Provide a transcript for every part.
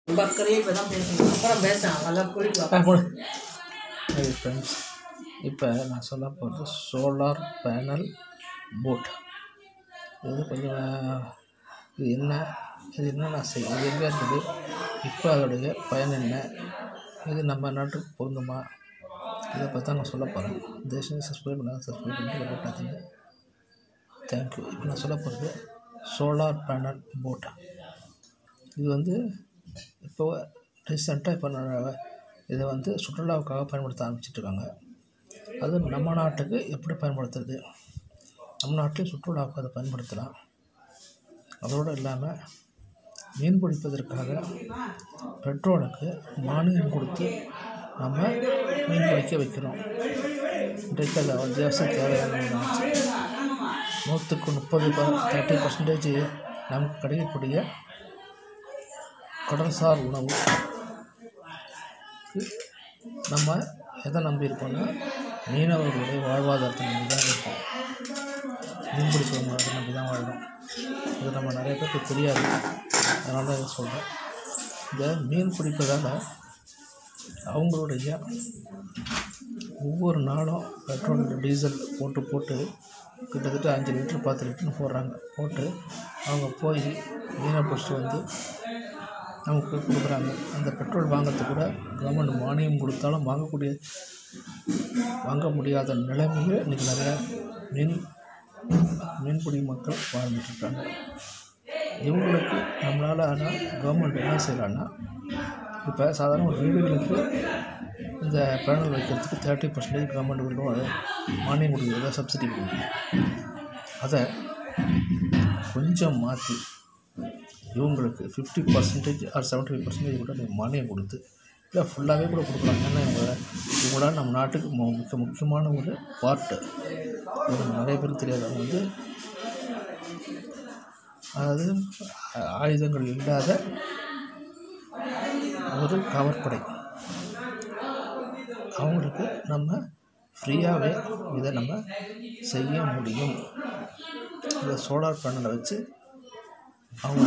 பக்கரே இப்போ தான் பேசணும் அப்புறம் பேசலாம் நல்லா குளிக்கும் ஆ போடு ஹாய் ஃப்ரெண்ட்ஸ் இப்போ நான் சொல்ல போகிறது சோலார் பேனல் போட் இது கொஞ்சம் இது என்ன இது என்னென்ன செய்யும் இது எங்கே இருக்குது இப்போ அதோடைய பயன் என்ன இது நம்ம நாட்டுக்கு பொருந்துமா இதை பற்றி தான் நான் சொல்ல போகிறேன் தேசம் சப்ஸ்கிரைப் பண்ணால் சப்ஸ்கிரைப் பண்ணிட்டு பார்த்தாங்க தேங்க்யூ இப்போ நான் சொல்ல போகிறது சோலார் பேனல் போட் இது வந்து இப்போ ரீசெண்டாக இப்போ நான் இதை வந்து சுற்றுலாவுக்காக பயன்படுத்த ஆரம்பிச்சிட்ருக்காங்க அது நம்ம நாட்டுக்கு எப்படி பயன்படுத்துறது நம்ம நாட்டில் சுற்றுலாவுக்கு அதை பயன்படுத்தலாம் அதோடு இல்லாமல் மீன் பிடிப்பதற்காக பெட்ரோலுக்கு மானியம் கொடுத்து நம்ம மீன் பிடிக்க வைக்கிறோம் இன்றைக்கு அது அத்தியாவசிய தேவையான ஒண்ணாச்சு. நூற்றுக்கு முப்பது தேர்ட்டி பர்சன்டேஜ் நமக்கு கிடைக்கக்கூடிய கடல்சார் உணவு நம்ம எதை நம்பி இருக்கோம்னா மீனவர்களுடைய வாழ்வாதாரத்தை நம்பி தான் இருக்கோம் மீன்பிடிப்பவங்களை நம்பி தான் வாழ்கிறோம் இது நம்ம நிறைய பேருக்கு தெரியாது அதனால தான் இதை சொல்கிறேன் இந்த மீன் பிடிப்பதால் அவங்களுடைய ஒவ்வொரு நாளும் பெட்ரோல் டீசல் போட்டு போட்டு கிட்டத்தட்ட அஞ்சு லிட்டர் பத்து லிட்டர்னு போடுறாங்க போட்டு அவங்க போய் மீனை பிடிச்சிட்டு வந்து நமக்கு கொடுக்குறாங்க அந்த பெட்ரோல் வாங்கிறதுக்கு கூட கவர்மெண்ட் மானியம் கொடுத்தாலும் வாங்கக்கூடிய வாங்க முடியாத நிலைமையில் இன்றைக்கி நிறையா மீன் மீன்பிடி மக்கள் வாழ்ந்துட்டுருக்காங்க இவங்களுக்கு நம்மளால் ஆனால் கவர்மெண்ட் என்ன செய்யலான்னா இப்போ சாதாரண ஒரு வீடுகளுக்கு இந்த பேனல் வைக்கிறதுக்கு தேர்ட்டி பர்சன்டேஜ் கவர்மெண்ட் மானியம் கொடுக்குறதா சப்சிடி கொடுக்குது அதை கொஞ்சம் மாற்றி இவங்களுக்கு fifty percentage or seventy five percentage கூட நீங்கள் மானியம் கொடுத்து இல்லை ஃபுல்லாகவே கூட கொடுக்கலாம் ஏன்னா இவங்க இவங்களால் நம்ம நாட்டுக்கு மு- மிக முக்கியமான ஒரு பார்ட்டு இது நிறைய பேருக்கு தெரியாது அவங்க வந்து அதாவது ஆ- ஆயுதங்கள் இல்லாத ஒரு காவற்படை அவங்களுக்கு நம்ம ஃப்ரீயாகவே இதை நம்ம செய்ய முடியும் இந்த சோலார் பேனலை வச்சு அவங்க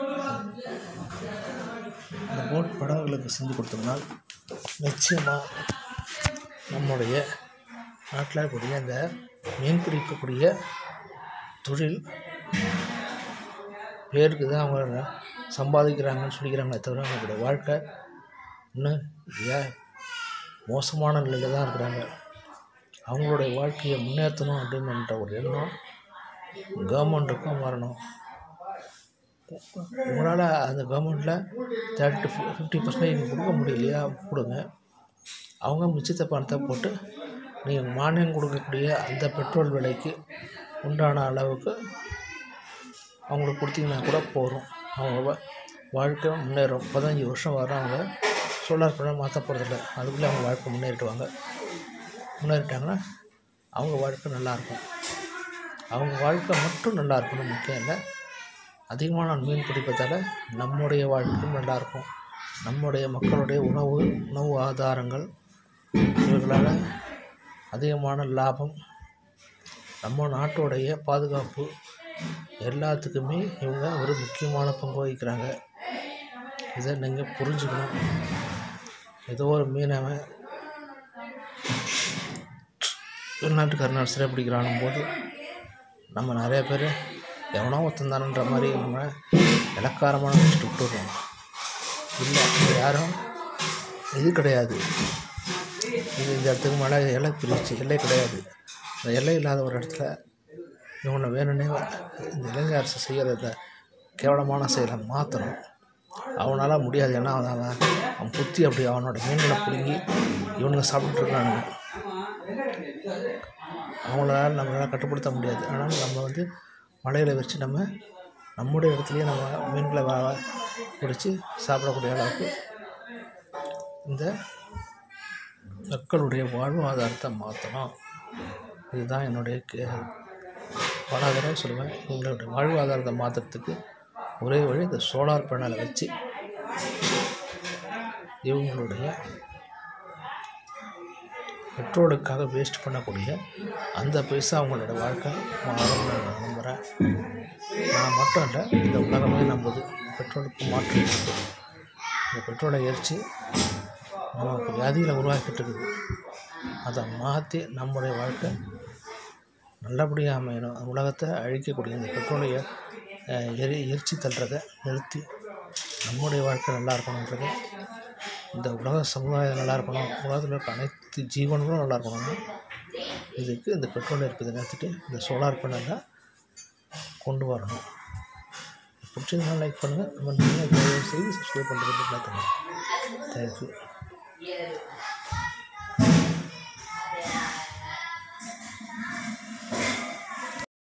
இந்த போட் படகுகளுக்கு செஞ்சு கொடுத்தோம்னால் நிச்சயமாக நம்முடைய நாட்டில் இருக்கக்கூடிய இந்த மீன் பிடிக்கக்கூடிய தொழில் பேருக்கு தான் அவங்க சம்பாதிக்கிறாங்கன்னு சொல்லிக்கிறாங்களே தவிர அவங்களுடைய வாழ்க்கை இன்னும் ஏன் மோசமான நிலையில் தான் இருக்கிறாங்க அவங்களுடைய வாழ்க்கையை முன்னேற்றணும் அப்படின்ற ஒரு எண்ணம் கவர்மெண்ட்டுக்கும் வரணும் உங்களால் அந்த கவர்மெண்ட்டில் தேர்ட்டி டு ஃபிஃப்டி பர்சன்டேஜ் கொடுக்க முடியலையா கொடுங்க அவங்க மிச்சத்தை பணத்தை போட்டு நீங்கள் மானியம் கொடுக்கக்கூடிய அந்த பெட்ரோல் விலைக்கு உண்டான அளவுக்கு அவங்களுக்கு கொடுத்தீங்கன்னா கூட போதும் அவங்க வா- வாழ்க்கை முன்னேறும் பதினஞ்சு வருஷம் வர்றவங்க சோலார் பேனல் மாற்ற போகிறதில்ல அதுக்குள்ளே அவங்க வாழ்க்கை முன்னேறிடுவாங்க முன்னேறிட்டாங்கன்னா அவங்க வாழ்க்கை நல்லாயிருக்கும் அவங்க வாழ்க்கை மட்டும் நல்லா இருக்கணும் முக்கியம் இல்லை அதிகமான மீன் பிடிப்பதால் நம்முடைய வாழ்க்கையும் நல்லாயிருக்கும் நம்முடைய மக்களுடைய உணவு உணவு ஆதாரங்கள் இவர்களால் அதிகமான லாபம் நம்ம நாட்டுடைய பாதுகாப்பு எல்லாத்துக்குமே இவங்க ஒரு முக்கியமான பங்கு வகிக்கிறாங்க இதை நீங்கள் புரிஞ்சுக்கணும் ஏதோ ஒரு மீனவன் வெளிநாட்டுக்காரன் சிறை பிடிக்கிறானும் போது நம்ம நிறைய பேர் எவனோ ஒருத்தன் தானன்ற மாதிரி நம்ம இலக்காரமான வச்சுட்டு விட்டுடுறோம் இல்லை இது யாரும் இது கிடையாது இது இந்த இடத்துக்கு மேலே எல்லை பிரிச்சு எல்லை கிடையாது இந்த எல்லை இல்லாத ஒரு இடத்துல இவனை வேணும்னே இந்த இலங்கை அரசு செய்கிறத கேவலமான செயலை மாற்றணும் அவனால் முடியாது ஏன்னா அவன் அவன் அவன் புத்தி அப்படி அவனோட மீன்களை பிடுங்கி இவனுங்க சாப்பிட்டுருக்கானுங்க அவங்களால நம்மளால் கட்டுப்படுத்த முடியாது ஆனால் நம்ம வந்து மலைகளை வச்சு நம்ம நம்முடைய இடத்துலையே நம்ம மீன்களை வா வா- பிடிச்சி சாப்பிடக்கூடிய அளவுக்கு இந்த மக்களுடைய வாழ்வாதாரத்தை மாற்றணும் இதுதான் என்னுடைய கே பல தடவை சொல்லுவேன் இவங்களுடைய வாழ்வாதாரத்தை மாற்றுறதுக்கு ஒரே வழி இந்த சோலார் பேனலை வச்சு இவங்களுடைய பெட்ரோலுக்காக வேஸ்ட் பண்ணக்கூடிய அந்த பைசா அவங்களோட வாழ்க்கை மாறும்னு நான் நம்புகிறேன் நான் மட்டும் இல்லை இந்த உலகமே நம்புது பெட்ரோலுக்கு மாற்று இருக்குது. இந்த பெட்ரோலை எரித்து நமக்கு வியாதிகளை உருவாக்கிட்டு இருக்குது அதை மாற்றி நம்முடைய வாழ்க்கை நல்லபடியாக அமையணும் உலகத்தை அழிக்கக்கூடிய இந்த பெட்ரோலை எ- அஹ் எரி எரிச்சு தள்ளுறதை நிறுத்தி நம்முடைய வாழ்க்கை நல்லா இருக்கணுன்றது இந்த உலக சமுதாயம் நல்லா இருக்கணும் உலகத்தில் இருக்க அனைத்து ஜீவன்களும் நல்லா இருக்கணும்னா இதுக்கு இந்த பெட்ரோல் இருக்கிறத நிறுத்திட்டு இந்த சோலார் பேனலை கொண்டு வரணும் பிடிச்சதுனா லைக் பண்ணுங்கள் நம்ம நீங்கள் செய்து சப்ஸ்கிரைப் பண்ணுறது தேங்க்யூ